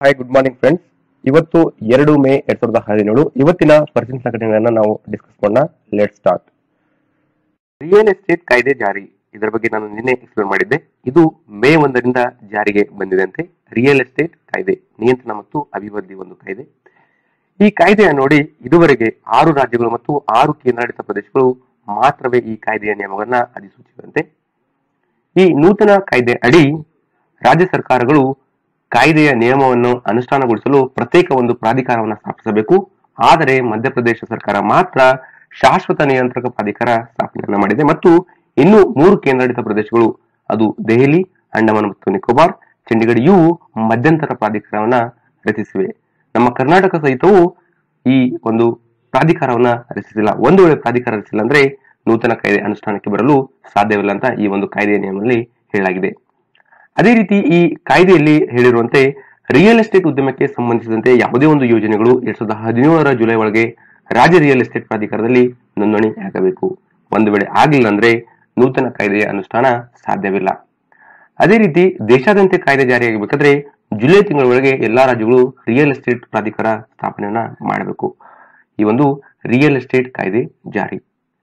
Hi good morning friends ಇವತ್ತು ಎರಡು ಮೇ ಎರಡ್ ಸಾವಿರದ ಹದಿನೇಳು ಇವತ್ತಿನ ಪರಿಶೀಲನಾ ಘಟನೆಗಳನ್ನ ನಾವು ಡಿಸ್ಕಸ್ ಮಾಡೋಣ ಲೆಟ್ ಸ್ಟಾರ್ಟ್ ರಿಯಲ್ ಎಸ್ಟೇಟ್ ಕಾಯ್ದೆ ಜಾರಿ ಇದರ ಬಗ್ಗೆ ನಾನು ನಿನ್ನೆ ಎಕ್ಸ್ಪ್ಲೇನ್ ಮಾಡಿದ್ದೆ ಇದು ಮೇ ಒಂದರಿಂದ ಜಾರಿಗೆ ಬಂದಿದೆ ರಿಯಲ್ ಎಸ್ಟೇಟ್ ಕಾಯ್ದೆ ನಿಯಂತ್ರಣ ಮತ್ತು ಅಭಿವೃದ್ಧಿ ಒಂದು ಕಾಯ್ದೆ ಈ ಕಾಯ್ದೆಯ ನೋಡಿ ಇದುವರೆಗೆ ಆರು ರಾಜ್ಯಗಳು ಮತ್ತು ಆರು ಕೇಂದ್ರಾಡಳಿತ ಪ್ರದೇಶಗಳು ಮಾತ್ರವೇ ಈ ಕಾಯ್ದೆಯ ನಿಯಮಗಳನ್ನ ಅಧಿಸೂಚಿಸಿದಂತೆ ಈ ನೂತನ ಕಾಯ್ದೆ ಅಡಿ ರಾಜ್ಯ ಸರ್ಕಾರಗಳು ಕಾಯ್ದೆಯ ನಿಯಮವನ್ನು ಅನುಷ್ಠಾನಗೊಳಿಸಲು ಪ್ರತ್ಯೇಕ ಒಂದು ಪ್ರಾಧಿಕಾರವನ್ನು ಸ್ಥಾಪಿಸಬೇಕು ಆದರೆ ಮಧ್ಯಪ್ರದೇಶ ಸರ್ಕಾರ ಮಾತ್ರ ಶಾಶ್ವತ ನಿಯಂತ್ರಕ ಪ್ರಾಧಿಕಾರ ಸ್ಥಾಪನೆಯನ್ನ ಮಾಡಿದೆ ಮತ್ತು ಇನ್ನು ಮೂರು ಕೇಂದ್ರಾಡಳಿತ ಪ್ರದೇಶಗಳು ಅದು ದೆಹಲಿ ಅಂಡಮಾನ್ ಮತ್ತು ನಿಕೋಬಾರ್ ಚಂಡೀಗಢ ಇವು ಮಧ್ಯಂತರ ಪ್ರಾಧಿಕಾರವನ್ನ ರಚಿಸಿವೆ ನಮ್ಮ ಕರ್ನಾಟಕ ಸಹಿತವು ಈ ಒಂದು ಪ್ರಾಧಿಕಾರವನ್ನ ರಚಿಸಿಲ್ಲ ಒಂದು ವೇಳೆ ಪ್ರಾಧಿಕಾರ ರಚಿಸಿಲ್ಲ ಅಂದ್ರೆ ನೂತನ ಕಾಯ್ದೆ ಅನುಷ್ಠಾನಕ್ಕೆ ಬರಲು ಸಾಧ್ಯವಿಲ್ಲ ಅಂತ ಈ ಒಂದು ಕಾಯ್ದೆಯ ನಿಯಮದಲ್ಲಿ ಹೇಳಲಾಗಿದೆ ಅದೇ ರೀತಿ ಈ ಕಾಯ್ದೆಯಲ್ಲಿ ಹೇಳಿರುವಂತೆ ರಿಯಲ್ ಎಸ್ಟೇಟ್ ಉದ್ಯಮಕ್ಕೆ ಸಂಬಂಧಿಸಿದಂತೆ ಯಾವುದೇ ಒಂದು ಯೋಜನೆಗಳು ಎರಡ್ ಸಾವಿರದ ಹದಿನೇಳರ ಜುಲೈ ಒಳಗೆ ರಾಜ್ಯ ರಿಯಲ್ ಎಸ್ಟೇಟ್ ಪ್ರಾಧಿಕಾರದಲ್ಲಿ ನೋಂದಣಿ ಆಗಬೇಕು ಒಂದು ವೇಳೆ ಆಗಿಲ್ಲ ಅಂದ್ರೆ ನೂತನ ಕಾಯ್ದೆಯ ಅನುಷ್ಠಾನ ಸಾಧ್ಯವಿಲ್ಲ ಅದೇ ರೀತಿ ದೇಶಾದ್ಯಂತ ಕಾಯ್ದೆ ಜಾರಿಯಾಗಬೇಕಾದ್ರೆ ಜುಲೈ ತಿಂಗಳ ಒಳಗೆ ಎಲ್ಲಾ ರಾಜ್ಯಗಳು ರಿಯಲ್ ಎಸ್ಟೇಟ್ ಪ್ರಾಧಿಕಾರ ಸ್ಥಾಪನೆಯನ್ನ ಮಾಡಬೇಕು ಈ ಒಂದು ರಿಯಲ್ ಎಸ್ಟೇಟ್ ಕಾಯ್ದೆ ಜಾರಿ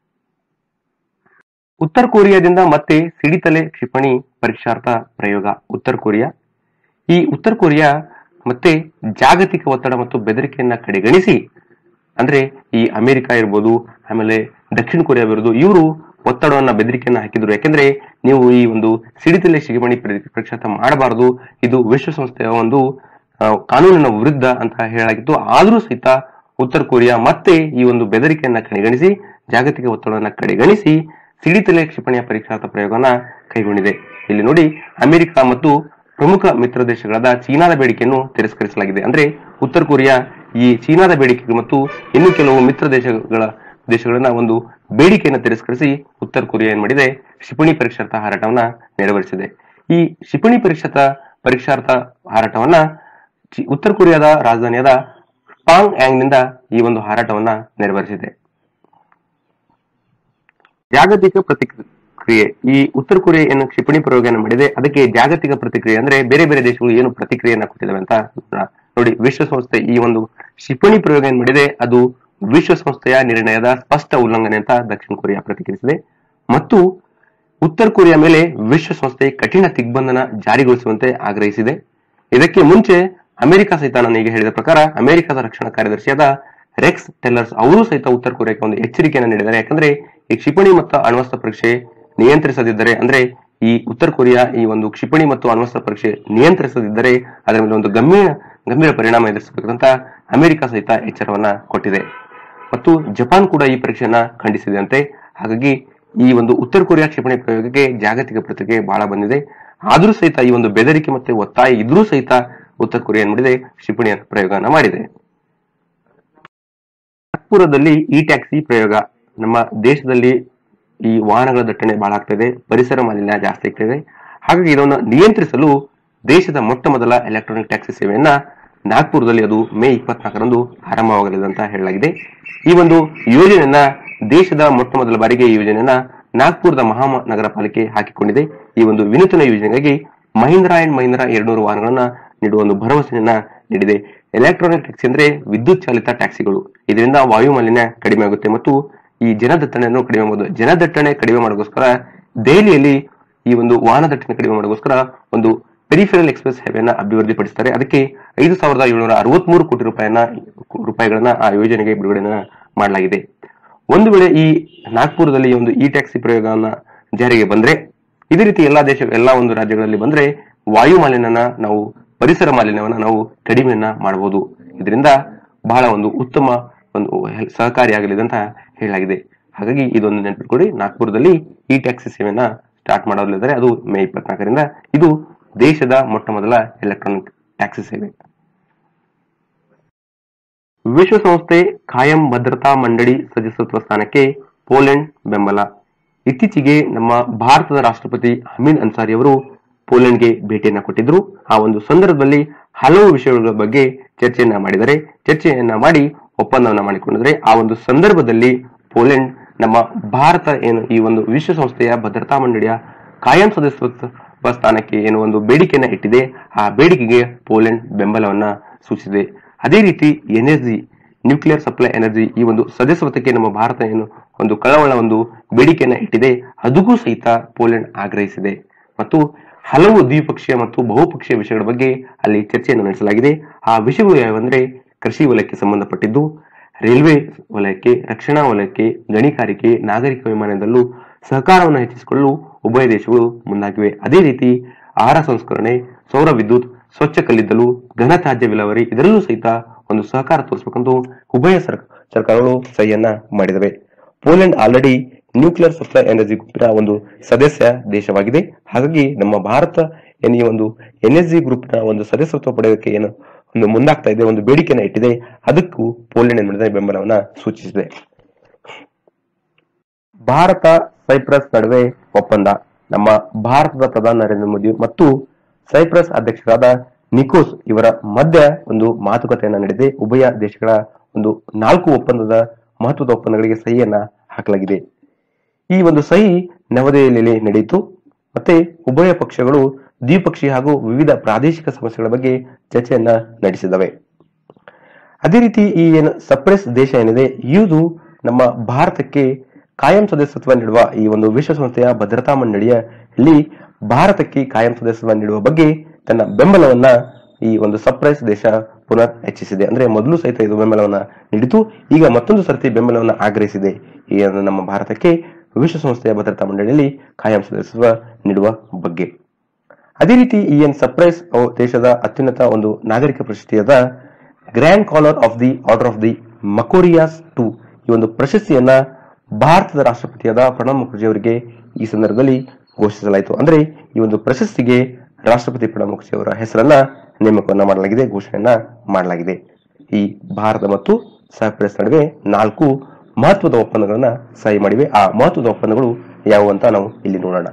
ಉತ್ತರ ಕೊರಿಯಾದಿಂದ ಮತ್ತೆ ಸಿಡಿತಲೆ ಕ್ಷಿಪಣಿ ಪರೀಕ್ಷಾರ್ಥ ಪ್ರಯೋಗ ಉತ್ತರ ಕೊರಿಯಾ ಈ ಉತ್ತರ ಕೊರಿಯಾ ಮತ್ತೆ ಜಾಗತಿಕ ಒತ್ತಡ ಮತ್ತು ಬೆದರಿಕೆಯನ್ನ ಕಡೆಗಣಿಸಿ ಅಂದ್ರೆ ಈ ಅಮೆರಿಕ ಇರ್ಬೋದು ಆಮೇಲೆ ದಕ್ಷಿಣ ಕೊರಿಯಾ ಇರ್ಬೋದು ಇವರು ಒತ್ತಡವನ್ನ ಬೆದರಿಕೆಯನ್ನ ಹಾಕಿದ್ರು ಯಾಕೆಂದ್ರೆ ನೀವು ಈ ಒಂದು ಸಿಡಿತಲೆ ಕ್ಷಿಪಣಿ ಪರಿ- ಪರೀಕ್ಷಾರ್ಥ ಮಾಡಬಾರದು ಇದು ವಿಶ್ವಸಂಸ್ಥೆಯ ಒಂದು ಆ, ಕಾನೂನಿನ ವಿರುದ್ಧ ಅಂತ ಹೇಳಲಾಗಿತ್ತು ಆದ್ರೂ ಸಹಿತ ಉತ್ತರ ಕೊರಿಯಾ ಮತ್ತೆ ಈ ಒಂದು ಬೆದರಿಕೆಯನ್ನ ಕಡೆಗಣಿಸಿ ಜಾಗತಿಕ ಒತ್ತಡವನ್ನ ಕಡೆಗಣಿಸಿ ಸಿಡಿತಲೆ ಕ್ಷಿಪಣಿಯ ಪರೀಕ್ಷಾರ್ಥ ಪ್ರಯೋಗವನ್ನ ಕೈಗೊಂಡಿದೆ ಇಲ್ಲಿ ನೋಡಿ ಅಮೆರಿಕ ಮತ್ತು ಪ್ರಮುಖ ಮಿತ್ರ ದೇಶಗಳಾದ ಚೀನಾದ ಬೇಡಿಕೆಯನ್ನು ತಿರಸ್ಕರಿಸಲಾಗಿದೆ ಅಂದ್ರೆ ಉತ್ತರ ಕೊರಿಯಾ ಈ ಚೀನಾದ ಬೇಡಿಕೆ ಮತ್ತು ಇನ್ನು ಕೆಲವು ಮಿತ್ರ ದೇಶಗಳ ದೇಶಗಳನ್ನ ಒಂದು ಬೇಡಿಕೆಯನ್ನು ತಿರಸ್ಕರಿಸಿ ಉತ್ತರ ಕೊರಿಯಾ ಏನ್ ಮಾಡಿದೆ ಕ್ಷಿಪಣಿ ಪರೀಕ್ಷಾರ್ಥ ಹಾರಾಟವನ್ನ ನೆರವೇರಿಸಿದೆ ಈ ಕ್ಷಿಪಣಿ ಪರೀಕ್ಷಾರ್ಥ ಪರೀಕ್ಷಾರ್ಥ ಹಾರಾಟವನ್ನ ಚಿ- ಉತ್ತರ ಕೊರಿಯಾದ ರಾಜಧಾನಿಯಾದ ಪಾಂಗ್ ಯಾಂಗ್ ನಿಂದ ಈ ಒಂದು ಹಾರಾಟವನ್ನ ನೆರವೇರಿಸಿದೆ ಜಾಗತಿಕ ಪ್ರತಿಕ್ರಿಯೆ ಈ ಉತ್ತರ ಕೊರಿಯಾ ಏನು ಕ್ಷಿಪಣಿ ಪ್ರಯೋಗವನ್ನು ಮಾಡಿದೆ ಅದಕ್ಕೆ ಜಾಗತಿಕ ಪ್ರತಿಕ್ರಿಯೆ ಅಂದ್ರೆ ಬೇರೆ ಬೇರೆ ದೇಶಗಳು ಏನು ಪ್ರತಿಕ್ರಿಯೆಯನ್ನ ಕೊಟ್ಟಿದ್ದಾವೆ ಅಂತ ನೋಡೋಣ. ನೋಡಿ ವಿಶ್ವಸಂಸ್ಥೆ ಈ ಒಂದು ಕ್ಷಿಪಣಿ ಪ್ರಯೋಗ ಏನ್ ಮಾಡಿದೆ ಅದು ವಿಶ್ವಸಂಸ್ಥೆಯ ನಿರ್ಣಯದ ಸ್ಪಷ್ಟ ಉಲ್ಲಂಘನೆ ಅಂತ ದಕ್ಷಿಣ ಕೊರಿಯಾ ಪ್ರತಿಕ್ರಿಯಿಸಿದೆ ಮತ್ತು ಉತ್ತರ ಕೊರಿಯಾ ಮೇಲೆ ವಿಶ್ವಸಂಸ್ಥೆ ಕಠಿಣ ದಿಗ್ಬಂಧನ ಜಾರಿಗೊಳಿಸುವಂತೆ ಆಗ್ರಹಿಸಿದೆ ಇದಕ್ಕೆ ಮುಂಚೆ ಅಮೆರಿಕ ಸಹಿತ ನಾನು ಈಗ ಹೇಳಿದ ಪ್ರಕಾರ ಅಮೆರಿಕದ ರಕ್ಷಣಾ ಕಾರ್ಯದರ್ಶಿಯಾದ ರೆಕ್ಸ್ ಟೆಲ್ಲರ್ಸ್ ಅವರು ಸಹಿತ ಉತ್ತರ ಕೊರಿಯಾಕ್ಕೆ ಒಂದು ಎಚ್ಚರಿಕೆಯನ್ನು ನೀಡಿದ್ದಾರೆ ಯಾಕಂದ್ರೆ ಈ ಕ್ಷಿಪಣಿ ಮತ್ತು ಅಣ್ವಸ್ತ್ರ ಪರೀಕ್ಷೆ ನಿಯಂತ್ರಿಸದಿದ್ದರೆ ಅಂದ್ರೆ ಈ ಉತ್ತರ ಕೊರಿಯಾ ಈ ಒಂದು ಕ್ಷಿಪಣಿ ಮತ್ತು ಅಣ್ವಸ್ತ್ರ ಪರೀಕ್ಷೆ ನಿಯಂತ್ರಿಸದಿದ್ದರೆ ಅದರ ಮೇಲೆ ಒಂದು ಗಂಭೀರ ಗಂಭೀರ ಪರಿಣಾಮ ಎದುರಿಸಬೇಕಂತ ಅಮೆರಿಕ ಸಹಿತ ಎಚ್ಚರವನ್ನ ಕೊಟ್ಟಿದೆ ಮತ್ತು ಜಪಾನ್ ಕೂಡ ಈ ಪರೀಕ್ಷೆಯನ್ನ ಖಂಡಿಸಿದೆ ಅಂತೆ ಹಾಗಾಗಿ ಈ ಒಂದು ಉತ್ತರ ಕೊರಿಯಾ ಕ್ಷಿಪಣಿ ಪ್ರಯೋಗಕ್ಕೆ ಜಾಗತಿಕ ಪ್ರತಿಕ್ರಿಯೆ ಬಹಳ ಬಂದಿದೆ ಆದ್ರೂ ಸಹಿತ ಈ ಒಂದು ಬೆದರಿಕೆ ಮತ್ತೆ ಒತ್ತಾಯ ಇದ್ರೂ ಸಹಿತ ಉತ್ತರ ಕೊರಿಯಾ ಏನ್ ಮಾಡಿದೆ ಕ್ಷಿಪಣಿಯ ಪ್ರಯೋಗನ ಮಾಡಿದೆ ನಾಗ್ಪುರದಲ್ಲಿ ಇ ಟ್ಯಾಕ್ಸಿ ಪ್ರಯೋಗ ನಮ್ಮ ದೇಶದಲ್ಲಿ ಈ ವಾಹನಗಳ ದಟ್ಟಣೆ ಬಹಳ ಆಗ್ತಿದೆ ಪರಿಸರ ಮಾಲಿನ್ಯ ಜಾಸ್ತಿ ಆಗ್ತಿದೆ ಹಾಗಾಗಿ ಇದನ್ನು ನಿಯಂತ್ರಿಸಲು ದೇಶದ ಮೊಟ್ಟ ಮೊದಲ ಎಲೆಕ್ಟ್ರಾನಿಕ್ ಟ್ಯಾಕ್ಸಿ ಸೇವೆಯನ್ನ ನಾಗ್ಪುರದಲ್ಲಿ ಅದು ಮೇ ಇಪ್ಪತ್ನಾಲ್ಕರಂದು ಆರಂಭವಾಗಲಿದೆ ಅಂತ ಹೇಳಲಾಗಿದೆ ಈ ಒಂದು ಯೋಜನೆಯನ್ನ ದೇಶದ ಮೊಟ್ಟ ಮೊದಲ ಬಾರಿಗೆ ಈ ಯೋಜನೆಯನ್ನ ನಾಗ್ಪುರದ ಮಹಾನಗರ ಪಾಲಿಕೆ ಹಾಕಿಕೊಂಡಿದೆ ಈ ಒಂದು ವಿನೂತನ ಯೋಜನೆಗಾಗಿ ಮಹೀಂದ್ರ ಅಂಡ್ ಮಹೀಂದ್ರ ಎರಡ್ನೂರು ವಾಹನಗಳನ್ನ ನೀಡುವ ಒಂದು ಭರವಸೆಯನ್ನ ನೀಡಿದೆ ಎಲೆಕ್ಟ್ರಾನಿಕ್ ಟ್ಯಾಕ್ಸಿ ಅಂದ್ರೆ ವಿದ್ಯುತ್ ಚಾಲಿತ ಟ್ಯಾಕ್ಸಿಗಳು ಇದರಿಂದ ವಾಯು ಮಾಲಿನ್ಯ ಕಡಿಮೆ ಆಗುತ್ತೆ ಮತ್ತು ಈ ಜನದಟ್ಟಣೆಯನ್ನು ಕಡಿಮೆ ಮಾಡಬಹುದು ಜನದಟ್ಟಣೆ ಕಡಿಮೆ ಮಾಡೋಕ್ಕೋಸ್ಕರ ದೆಹಲಿಯಲ್ಲಿ ಈ ಒಂದು ವಾಹನ ದಟ್ಟಣೆ ಕಡಿಮೆ ಮಾಡೋಕ್ಕೋಸ್ಕರ ಒಂದು ಪೆರಿಫೆರಲ್ ಎಕ್ಸ್ಪ್ರೆಸ್ ಹೈವೇನ ಅಭಿವೃದ್ಧಿಪಡಿಸ್ತಾರೆ ಅದಕ್ಕೆ ಐದು ಸಾವಿರದ ಏಳುನೂರ ಅರವತ್ಮೂರು ಕೋಟಿ ರೂಪಾಯಿನ ರೂಪಾಯಿಗಳನ್ನ ಆ ಯೋಜನೆಗೆ ಬಿಡುಗಡೆನ ಮಾಡಲಾಗಿದೆ ಒಂದು ವೇಳೆ ಈ ನಾಗ್ಪುರದಲ್ಲಿ ಈ ಒಂದು ಇ ಟ್ಯಾಕ್ಸಿ ಪ್ರಯೋಗವನ್ನ ಜಾರಿಗೆ ಬಂದ್ರೆ ಇದೇ ರೀತಿ ಎಲ್ಲಾ ದೇಶ ಎಲ್ಲಾ ಒಂದು ರಾಜ್ಯಗಳಲ್ಲಿ ಬಂದ್ರೆ ವಾಯು ಮಾಲಿನ್ಯನ ನಾವು ಪರಿಸರ ಮಾಲಿನ್ಯವನ್ನ ನಾವು ಕಡಿಮೆಯನ್ನ ಮಾಡಬಹುದು ಇದರಿಂದ ಬಹಳ ಒಂದು ಉತ್ತಮ ಒಂದು ಹೆಲ್- ಸಹಕಾರಿಯಾಗಲಿದೆ ಅಂತ ಹೇಳಲಾಗಿದೆ ಹಾಗಾಗಿ ಇದೊಂದು ನೆನಪಿಟ್ಕೊಳ್ಳಿ ನಾಗ್ಪುರದಲ್ಲಿ ಇ ಟ್ಯಾಕ್ಸಿ ಸೇವೆಯನ್ನ ಸ್ಟಾರ್ಟ್ ಮಾಡಲಿದ್ದಾರೆ ಅದು ಮೇ ಇಪ್ಪತ್ನಾಲ್ಕರಿಂದ ಇದು ದೇಶದ ಮೊಟ್ಟ ಮೊದಲ ಎಲೆಕ್ಟ್ರಾನಿಕ್ ಟ್ಯಾಕ್ಸಿ ಸೇವೆ ವಿಶ್ವಸಂಸ್ಥೆ ಕಾಯಂ ಭದ್ರತಾ ಮಂಡಳಿ ಸದಸ್ಯತ್ವ ಸ್ಥಾನಕ್ಕೆ ಪೋಲೆಂಡ್ ಬೆಂಬಲ ಇತ್ತೀಚೆಗೆ ನಮ್ಮ ಭಾರತದ ರಾಷ್ಟ್ರಪತಿ ಹಮೀದ್ ಅನ್ಸಾರಿ ಅವರು ಪೋಲೆಂಡ್ಗೆ ಭೇಟಿಯನ್ನ ಕೊಟ್ಟಿದ್ರು ಆ ಒಂದು ಸಂದರ್ಭದಲ್ಲಿ ಹಲವು ವಿಷಯಗಳ ಬಗ್ಗೆ ಚರ್ಚೆಯನ್ನ ಮಾಡಿದರೆ ಚರ್ಚೆಯನ್ನ ಮಾಡಿ ಒಪ್ಪಂದವನ್ನ ಮಾಡಿಕೊಂಡಿದ್ರೆ ಆ ಒಂದು ಸಂದರ್ಭದಲ್ಲಿ ಪೋಲೆಂಡ್ ನಮ್ಮ ಭಾರತ ಏನು ಈ ಒಂದು ವಿಶ್ವಸಂಸ್ಥೆಯ ಭದ್ರತಾ ಮಂಡಳಿಯ ಕಾಯಂ ಸದಸ್ಯತ್ವ ಸ್ಥಾನಕ್ಕೆ ಏನು ಒಂದು ಬೇಡಿಕೆಯನ್ನ ಇಟ್ಟಿದೆ ಆ ಬೇಡಿಕೆಗೆ ಪೋಲೆಂಡ್ ಬೆಂಬಲವನ್ನ ಸೂಚಿಸಿದೆ ಅದೇ ರೀತಿ ಎನ್ಎಸ್ಜಿ ನ್ಯೂಕ್ಲಿಯರ್ ಸಪ್ಲೈ ಎನರ್ಜಿ ಈ ಒಂದು ಸದಸ್ಯತ್ವಕ್ಕೆ ನಮ್ಮ ಭಾರತ ಏನು ಒಂದು ಕಳವಳ ಒಂದು ಬೇಡಿಕೆಯನ್ನ ಇಟ್ಟಿದೆ ಅದಕ್ಕೂ ಸಹಿತ ಪೋಲೆಂಡ್ ಆಗ್ರಹಿಸಿದೆ ಮತ್ತು ಹಲವು ದ್ವಿಪಕ್ಷೀಯ ಮತ್ತು ಬಹುಪಕ್ಷೀಯ ವಿಷಯಗಳ ಬಗ್ಗೆ ಅಲ್ಲಿ ಚರ್ಚೆಯನ್ನು ನಡೆಸಲಾಗಿದೆ ಆ ವಿಷಯಗಳು ಯಾವಂದ್ರೆ ಕೃಷಿ ವಲಯಕ್ಕೆ ಸಂಬಂಧಪಟ್ಟಿದ್ದು ರೈಲ್ವೆ ವಲಯಕ್ಕೆ ರಕ್ಷಣಾ ವಲಯಕ್ಕೆ ಗಣಿಗಾರಿಕೆ ನಾಗರಿಕ ವಿಮಾನದಲ್ಲೂ ಸಹಕಾರವನ್ನು ಹೆಚ್ಚಿಸಿಕೊಳ್ಳಲು ಉಭಯ ದೇಶಗಳು ಮುಂದಾಗಿವೆ ಅದೇ ರೀತಿ ಆಹಾರ ಸಂಸ್ಕರಣೆ ಸೌರ ವಿದ್ಯುತ್ ಸ್ವಚ್ಛ ಕಲ್ಲಿದ್ದಲು ಘನತ್ಯಾಜ್ಯ ವಿಲೇವಾರಿ ಇದರಲ್ಲೂ ಸಹಿತ ಒಂದು ಸಹಕಾರ ತೋರಿಸಬೇಕೆಂದು ಉಭಯ ಸರ್- ಸರ್ಕಾರಗಳು ಸಹಿಯನ್ನ ಮಾಡಿದವೆ Poland already nuclear supply energy ಗುಂಪಿನ ಒಂದು ಸದಸ್ಯ ದೇಶವಾಗಿದೆ ಹಾಗಾಗಿ ನಮ್ಮ ಭಾರತ ಏನು ಈ ಒಂದು ಎನ್ಎಸ್ಜಿ ಗ್ರೂಪ್ನ ಒಂದು ಸದಸ್ಯತ್ವ ಪಡೆಯೋಕೆ ಏನು ಒಂದು ಮುಂದಾಗ್ತಾ ಇದೆ ಒಂದು ಬೇಡಿಕೆನ ಇಟ್ಟಿದೆ ಅದಕ್ಕೂ ಪೋಲೆಂಡ್ ಏನ್ ಮಾಡಿದೆ ಬೆಂಬಲವನ್ನ ಸೂಚಿಸಿದೆ ಭಾರತ ಸೈಪ್ರಸ್ ನಡುವೆ ಒಪ್ಪಂದ ನಮ್ಮ ಭಾರತದ ಪ್ರಧಾನಿ ನರೇಂದ್ರ ಮೋದಿ ಮತ್ತು ಸೈಪ್ರಸ್ ಅಧ್ಯಕ್ಷರಾದ ನಿಕೋಸ್ ಇವರ ಮಧ್ಯ ಒಂದು ಮಾತುಕತೆಯನ್ನ ನಡೆದಿದೆ ಉಭಯ ದೇಶಗಳ ಒಂದು ನಾಲ್ಕು ಒಪ್ಪಂದದ ಮಹತ್ವದ ಒಪ್ಪಂದಗಳಿಗೆ ಸಹಿಯನ್ನ ಹಾಕಲಾಗಿದೆ ಈ ಒಂದು ಸಹಿ ನವದೆಹಲಿಯಲ್ಲಿ ನಡೆಯಿತು ಮತ್ತೆ ಉಭಯ ಪಕ್ಷಗಳು ದ್ವಿಪಕ್ಷೀಯ ಹಾಗೂ ವಿವಿಧ ಪ್ರಾದೇಶಿಕ ಸಮಸ್ಯೆಗಳ ಬಗ್ಗೆ ಚರ್ಚೆಯನ್ನ ನಡೆಸಿದವೆ ಅದೇ ರೀತಿ ಈ ಏನು ಸಪ್ರೆಸ್ ದೇಶ ಏನಿದೆ ಇದು ನಮ್ಮ ಭಾರತಕ್ಕೆ ಕಾಯಂ ಸದಸ್ಯತ್ವ ನೀಡುವ ಈ ಒಂದು ವಿಶ್ವಸಂಸ್ಥೆಯ ಭದ್ರತಾ ಮಂಡಳಿಯಲ್ಲಿ ಭಾರತಕ್ಕೆ ಕಾಯಂ ಸದಸ್ಯತ್ವ ನೀಡುವ ಬಗ್ಗೆ ತನ್ನ ಬೆಂಬಲವನ್ನ ಈ ಒಂದು ಸಪ್ರೆಸ್ ದೇಶ ಪುನರ್ ಹೆಚ್ಚಿಸಿದೆ ಅಂದ್ರೆ ಮೊದಲು ಸಹಿತ ಇದು ಬೆಂಬಲವನ್ನ ನೀಡಿತು ಈಗ ಮತ್ತೊಂದು ಸರ್ತಿ ಬೆಂಬಲವನ್ನ ಆಗ್ರಹಿಸಿದೆ ಈ ಒಂದು ನಮ್ಮ ಭಾರತಕ್ಕೆ ವಿಶ್ವಸಂಸ್ಥೆಯ ಭದ್ರತಾ ಮಂಡಳಿಯಲ್ಲಿ ಕಾಯಂ ಸದಸ್ಯತ್ವ ನೀಡುವ ಬಗ್ಗೆ ಅದೇ ರೀತಿ ಈ ಏನ್ ಸರ್ಪ್ರೈಸ್ ದೇಶದ ಅತ್ಯುನ್ನತ ಒಂದು ನಾಗರಿಕ ಪ್ರಶಸ್ತಿಯಾದ grand collar of the order of the Makarios to ಈ ಒಂದು ಪ್ರಶಸ್ತಿಯನ್ನ ಭಾರತದ ರಾಷ್ಟ್ರಪತಿಯಾದ ಪ್ರಣಬ್ ಮುಖರ್ಜಿ ಅವರಿಗೆ ಈ ಸಂದರ್ಭದಲ್ಲಿ ಘೋಷಿಸಲಾಯಿತು ಅಂದ್ರೆ ಈ ಒಂದು ಪ್ರಶಸ್ತಿಗೆ ರಾಷ್ಟ್ರಪತಿ ಪ್ರಣಬ್ ಮುಖರ್ಜಿ ಅವರ ಹೆಸರನ್ನ ನೇಮಕವನ್ನ ಮಾಡಲಾಗಿದೆ ಘೋಷಣೆಯನ್ನ ಮಾಡಲಾಗಿದೆ ಈ ಭಾರತ ಮತ್ತು ಸೈಪ್ರಸ್ ನಡುವೆ ನಾಲ್ಕು ಮಹತ್ವದ ಒಪ್ಪಂದಗಳನ್ನ ಸಹಿ ಮಾಡಿವೆ ಆ ಮಹತ್ವದ ಒಪ್ಪಂದಗಳು ಯಾವುವು ಅಂತ ನಾವು ಇಲ್ಲಿ ನೋಡೋಣ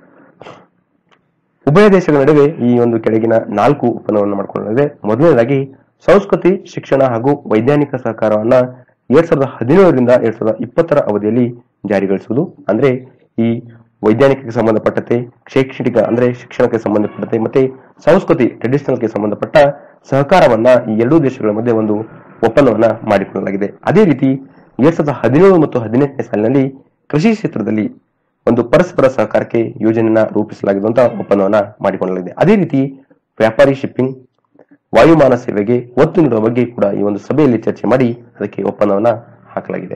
ಉಭಯ ದೇಶಗಳ ನಡುವೆ ಈ ಒಂದು ಕೆಳಗಿನ ನಾಲ್ಕು ಒಪ್ಪಂದವನ್ನು ಮಾಡಿಕೊಳ್ಳಲಾಗಿದೆ ಮೊದಲನೇದಾಗಿ ಸಂಸ್ಕೃತಿ ಶಿಕ್ಷಣ ಹಾಗೂ ವೈಜ್ಞಾನಿಕ ಸಹಕಾರವನ್ನ ಎರಡ್ ಸಾವಿರದ ಹದಿನೇಳರಿಂದ ಎರಡ್ ಸಾವಿರದ ಇಪ್ಪತ್ತರ ಅವಧಿಯಲ್ಲಿ ಜಾರಿಗೊಳಿಸುವುದು ಅಂದ್ರೆ ಈ ವೈಜ್ಞಾನಿಕಕ್ಕೆ ಸಂಬಂಧಪಟ್ಟಂತೆ ಶೈಕ್ಷಣಿಕ ಅಂದ್ರೆ ಶಿಕ್ಷಣಕ್ಕೆ ಸಂಬಂಧಪಟ್ಟಂತೆ ಮತ್ತೆ ಸಂಸ್ಕೃತಿ ಟ್ರೆಡಿಷನಲ್ಗೆ ಸಂಬಂಧಪಟ್ಟ ಸಹಕಾರವನ್ನ ಈ ಎರಡೂ ದೇಶಗಳ ಮಧ್ಯೆ ಒಂದು ಒಪ್ಪಂದವನ್ನ ಮಾಡಿಕೊಳ್ಳಲಾಗಿದೆ ಅದೇ ರೀತಿ ಎರಡ್ ಸಾವಿರದ ಹದಿನೇಳು ಮತ್ತು ಹದಿನೆಂಟನೇ ಸಾಲಿನಲ್ಲಿ ಕೃಷಿ ಕ್ಷೇತ್ರದಲ್ಲಿ ಒಂದು ಪರಸ್ಪರ ಸಹಕಾರಕ್ಕೆ ಯೋಜನೆಯನ್ನ ರೂಪಿಸಲಾಗಿದೆ ಅಂತ ಒಪ್ಪಂದವನ್ನ ಮಾಡಿಕೊಳ್ಳಲಾಗಿದೆ ಅದೇ ರೀತಿ ವ್ಯಾಪಾರಿ ಶಿಪ್ಪಿಂಗ್ ವಾಯುಮಾನ ಸೇವೆಗೆ ಒತ್ತು ನೀಡುವ ಬಗ್ಗೆ ಕೂಡ ಈ ಒಂದು ಸಭೆಯಲ್ಲಿ ಚರ್ಚೆ ಮಾಡಿ ಅದಕ್ಕೆ ಒಪ್ಪಂದವನ್ನ ಹಾಕಲಾಗಿದೆ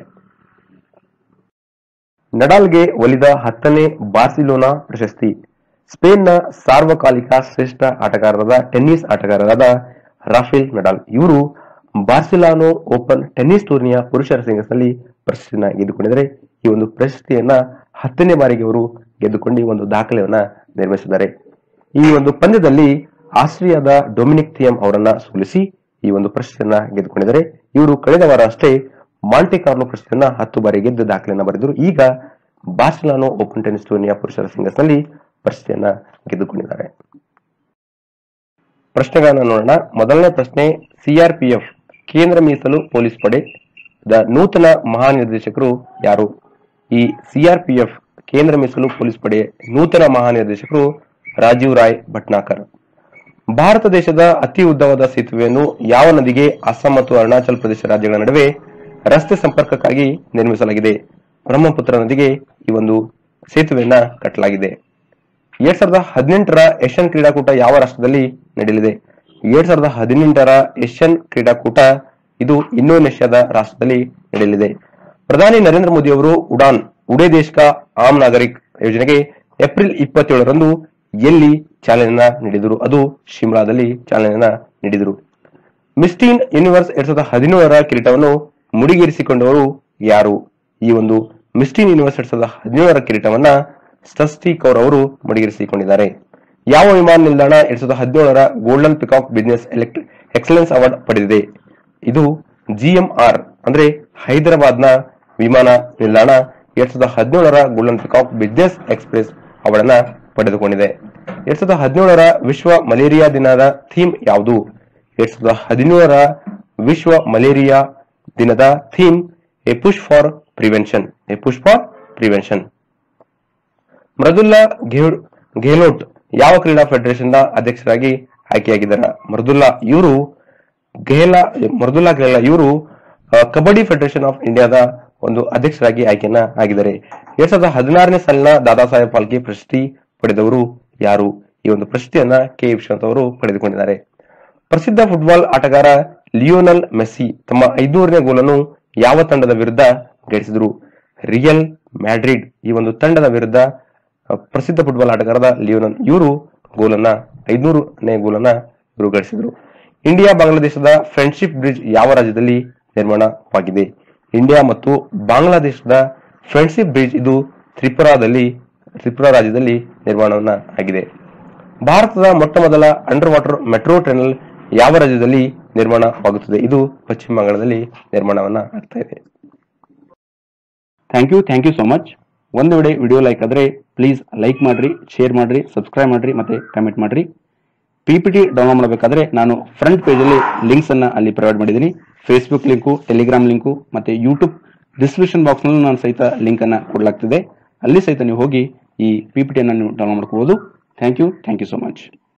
ನಡಾಲ್ಗೆ ಒಲಿದ ಹತ್ತನೇ ಬಾರ್ಸಿಲೋನಾ ಪ್ರಶಸ್ತಿ ಸ್ಪೇನ್ನ ಸಾರ್ವಕಾಲಿಕ ಶ್ರೇಷ್ಠ ಆಟಗಾರರಾದ ಟೆನ್ನಿಸ್ ಆಟಗಾರರಾದ ರಾಫೇಲ್ ನಡಾಲ್ ಇವರು ಬಾರ್ಸಿಲಾನೋ ಓಪನ್ ಟೆನ್ನಿಸ್ ಟೂರ್ನಿಯ ಪುರುಷರ ಸಿಂಗಲ್ಸ್ನಲ್ಲಿ ಪ್ರಶಸ್ತಿಯನ್ನ ಗೆದ್ದುಕೊಂಡಿದ್ದಾರೆ ಈ ಒಂದು ಪ್ರಶಸ್ತಿಯನ್ನ ಹತ್ತನೇ ಬಾರಿಗೆ ಅವರು ಗೆದ್ದುಕೊಂಡು ಈ ಒಂದು ದಾಖಲೆಯನ್ನ ನಿರ್ಮಿಸಿದ್ದಾರೆ ಈ ಒಂದು ಪಂದ್ಯದಲ್ಲಿ ಆಸ್ಟ್ರಿಯಾದ ಡೊಮಿನಿಕ್ ಥಿಯಂ ಅವರನ್ನ ಸೋಲಿಸಿ ಈ ಒಂದು ಪ್ರಶಸ್ತಿಯನ್ನ ಗೆದ್ದುಕೊಂಡಿದ್ದಾರೆ ಇವರು ಕಳೆದ ವಾರ ಅಷ್ಟೇ ಮಾಂಟೆ ಕಾರ್ಲೋ ಪ್ರಶಸ್ತಿಯನ್ನ ಹತ್ತು ಬಾರಿ ಗೆದ್ದು ದಾಖಲೆಯನ್ನ ಬರೆದರು ಈಗ ಬಾರ್ಸಿಲಾನೋ ಓಪನ್ ಟೆನ್ನಿಸ್ ಟೂರ್ನಿಯ ಪುರುಷರ ಸಿಂಗಲ್ಸ್ ನಲ್ಲಿ ಪ್ರಶಸ್ತಿಯನ್ನ ಗೆದ್ದುಕೊಂಡಿದ್ದಾರೆ ಪ್ರಶ್ನೆಗಳನ್ನ ನೋಡೋಣ ಮೊದಲನೇ ಪ್ರಶ್ನೆ ಸಿಆರ್ಪಿಎಫ್ ಕೇಂದ್ರ ಮೀಸಲು ಪೊಲೀಸ್ ಪಡೆ ದ ನೂತನ ಮಹಾನಿರ್ದೇಶಕರು ಯಾರು ಈ ಸಿಆರ್ಪಿಎಫ್ ಕೇಂದ್ರ ಮೀಸಲು ಪೊಲೀಸ್ ಪಡೆ ನೂತನ ಮಹಾನಿರ್ದೇಶಕರು ರಾಜೀವ್ ರಾಯ್ ಭಟ್ನಾಕರ್ ಭಾರತ ದೇಶದ ಅತಿ ಉದ್ದವಾದ ಸೇತುವೆಯನ್ನು ಯಾವ ನದಿಗೆ ಅಸ್ಸಾಂ ಮತ್ತು ಅರುಣಾಚಲ ಪ್ರದೇಶ ರಾಜ್ಯಗಳ ನಡುವೆ ರಸ್ತೆ ಸಂಪರ್ಕಕ್ಕಾಗಿ ನಿರ್ಮಿಸಲಾಗಿದೆ ಬ್ರಹ್ಮಪುತ್ರ ನದಿಗೆ ಈ ಒಂದು ಸೇತುವೆಯನ್ನ ಕಟ್ಟಲಾಗಿದೆ ಎರಡ್ ಸಾವಿರದ ಹದಿನೆಂಟರ ಏಷ್ಯನ್ ಕ್ರೀಡಾಕೂಟ ಯಾವ ರಾಷ್ಟ್ರದಲ್ಲಿ ನಡೆಯಲಿದೆ ಎರಡ್ ಸಾವಿರದ ಹದಿನೆಂಟರ ಏಷ್ಯನ್ ಕ್ರೀಡಾಕೂಟ ಇದು ಇಂಡೋನೇಷ್ಯಾದ ರಾಷ್ಟ್ರದಲ್ಲಿ ನಡೆಯಲಿದೆ ಪ್ರಧಾನಿ ನರೇಂದ್ರ ಮೋದಿ ಅವರು ಉಡಾನ್ ಉಡೇ ದೇಶ್ ಕಾ ಆಮ್ ನಾಗರಿಕ್ ಯೋಜನೆಗೆ ಏಪ್ರಿಲ್ ಇಪ್ಪತ್ತೇಳರಂದು ಎಲ್ಲಿ ಚಾಲನೆಯನ್ನ ನೀಡಿದರು ಅದು ಶಿಮ್ಲಾದಲ್ಲಿ ಚಾಲನೆಯನ್ನ ನೀಡಿದರು ಮಿಸ್ಟೀನ್ ಯೂನಿವರ್ಸ್ ಎರಡ್ ಸಾವಿರದ ಹದಿನೇಳರ ಕಿರೀಟವನ್ನು ಮುಡಿಗೇರಿಸಿಕೊಂಡವರು ಯಾರು ಈ ಒಂದು ಮಿಸ್ಟೀನ್ ಯೂನಿವರ್ಸ್ ಎರಡ್ ಸಾವಿರದ ಹದಿನೇಳರ ಕಿರೀಟವನ್ನ ಸಸ್ತಿ ಕೌರ್ ಅವರು ಮುಡಿಗೇರಿಸಿಕೊಂಡಿದ್ದಾರೆ ಯಾವ ವಿಮಾನ ನಿಲ್ದಾಣ ಎರಡ್ ಸಾವಿರದ ಹದಿನೇಳರ golden peacock business excellence award ಪಡೆದಿದೆ ಇದು ಜಿಎಂಆರ್ ಅಂದ್ರೆ ಹೈದರಾಬಾದ್ನ ವಿಮಾನ ನಿಲ್ದಾಣ ಎರಡ್ ಸಾವಿರದ ಹದಿನೇಳರ golden peacock business express award ಅನ್ನ ಪಡೆದುಕೊಂಡಿದೆ ಎರಡ್ ಸಾವಿರದ ಹದಿನೇಳರ ವಿಶ್ವ ಮಲೇರಿಯಾ ದಿನದ ಥೀಮ್ ಯಾವುದು ಎರಡ್ ಸಾವಿರದ ಹದಿನೇಳರ ವಿಶ್ವ ಮಲೇರಿಯಾ ದಿನದ theme a push for prevention a push for prevention Mridula ಘೇಡ್- ಗೆಹ್ಲೋಟ್ ಯಾವ ಕ್ರೀಡಾ ಫೆಡರೇಷನ್ ನ ಅಧ್ಯಕ್ಷರಾಗಿ ಆಯ್ಕೆಯಾಗಿದ್ದಾರೆ ಮೃದುಲ್ಲಾ ಇವರು ಗೆಹ್ಲಾ ಮೃದುಲ್ಲಾ ಗೆಹ್ಲಾ ಇವರು ಆ, ಕಬಡ್ಡಿ ಫೆಡರೇಷನ್ ಆಫ್ ಇಂಡಿಯಾದ ಒಂದು ಅಧ್ಯಕ್ಷರಾಗಿ ಆಯ್ಕೆಯನ್ನ ಆಗಿದ್ದಾರೆ ಎರಡ್ ಸಾವಿರದ ಹದಿನಾರನೇ ಸಾಲಿನ ದಾದಾ ಸಾಹೇಬ್ ಫಾಲ್ಕೆ ಪ್ರಶಸ್ತಿ ಪಡೆದವರು ಯಾರು ಈ ಒಂದು ಪ್ರಶಸ್ತಿಯನ್ನ ಕೆ ವಿಶ್ವನಾಥ್ ಅವರು ಪಡೆದುಕೊಂಡಿದ್ದಾರೆ ಪ್ರಸಿದ್ಧ ಫುಟ್ಬಾಲ್ ಆಟಗಾರ ಲಿಯೋನಲ್ ಮೆಸ್ಸಿ ತಮ್ಮ ಐದೂರನೇ ಗೋಲನ್ನು ಯಾವ ತಂಡದ ವಿರುದ್ಧ ಗಳಿಸಿದ್ರು ರಿಯಲ್ ಮ್ಯಾಡ್ರಿಡ್ ಈ ಒಂದು ತಂಡದ ವಿರುದ್ಧ ಆ, ಪ್ರಸಿದ್ಧ ಫುಟ್ಬಾಲ್ ಆಟಗಾರದ ಲಿಯೋನಲ್ ಇವರು ಗೋಲನ್ನ ಐದ್ನೂರನೇ ಗೋಲನ್ನ ಇವರು ಗಳಿಸಿದ್ರು ಇಂಡಿಯಾ ಬಾಂಗ್ಲಾದೇಶದ ಫ್ರೆಂಡ್ಶಿಪ್ ಬ್ರಿಡ್ಜ್ ಯಾವ ರಾಜ್ಯದಲ್ಲಿ ನಿರ್ಮಾಣವಾಗಿದೆ ಇಂಡಿಯಾ ಮತ್ತು ಬಾಂಗ್ಲಾದೇಶದ ಫ್ರೆಂಡ್ಶಿಪ್ ಬ್ರಿಡ್ಜ್ ಇದು ತ್ರಿಪುರಾದಲ್ಲಿ ತ್ರಿಪುರಾ ರಾಜ್ಯದಲ್ಲಿ ನಿರ್ಮಾಣವನ್ನ ಆಗಿದೆ ಭಾರತದ ಮೊಟ್ಟ ಮೊದಲ ಅಂಡರ್ ವಾಟರ್ ಮೆಟ್ರೋ ಟನಲ್ ಯಾವ ರಾಜ್ಯದಲ್ಲಿ ನಿರ್ಮಾಣವಾಗುತ್ತದೆ ಇದು ಪಶ್ಚಿಮ ಬಂಗಾಳದಲ್ಲಿ ನಿರ್ಮಾಣವನ್ನ ಆಗ್ತಾ ಇದೆ thank you thank you so much ಒಂದು ವೇಳೆ ವಿಡಿಯೋ ಲೈಕ್ ಆದ್ರೆ ಪ್ಲೀಸ್ ಲೈಕ್ ಮಾಡ್ರಿ ಶೇರ್ ಮಾಡ್ರಿ ಸಬ್ಸ್ಕ್ರೈಬ್ ಮಾಡ್ರಿ ಮತ್ತೆ ಕಮೆಂಟ್ ಮಾಡ್ರಿ ಪಿ ಪಿ ಟಿ ಡೌನ್ಲೋಡ್ ಮಾಡಬೇಕಾದ್ರೆ ನಾನು ಫ್ರಂಟ್ ಪೇಜಲ್ಲಿ ಲಿಂಕ್ಸ್ ಅನ್ನ ಅಲ್ಲಿ ಪ್ರೊವೈಡ್ ಮಾಡಿದ್ದೀನಿ ಫೇಸ್ಬುಕ್ ಲಿಂಕು ಟೆಲಿಗ್ರಾಮ್ ಲಿಂಕು ಮತ್ತೆ ಯೂಟ್ಯೂಬ್ ಡಿಸ್ಕ್ರಿಪ್ಷನ್ ಬಾಕ್ಸ್ ನಲ್ಲಿ ನಾನು ಸಹಿತ ಲಿಂಕ್ ಅನ್ನ ಕೊಡಲಾಗ್ತಿದೆ ಅಲ್ಲಿ ಸಹಿತ ನೀವು ಹೋಗಿ ಈ ಪಿ ಪಿ ಟಿಯನ್ನು ನೀವು ಡೌನ್ಲೋಡ್ ಮಾಡ್ಕೋಬಹುದು thank you thank you so much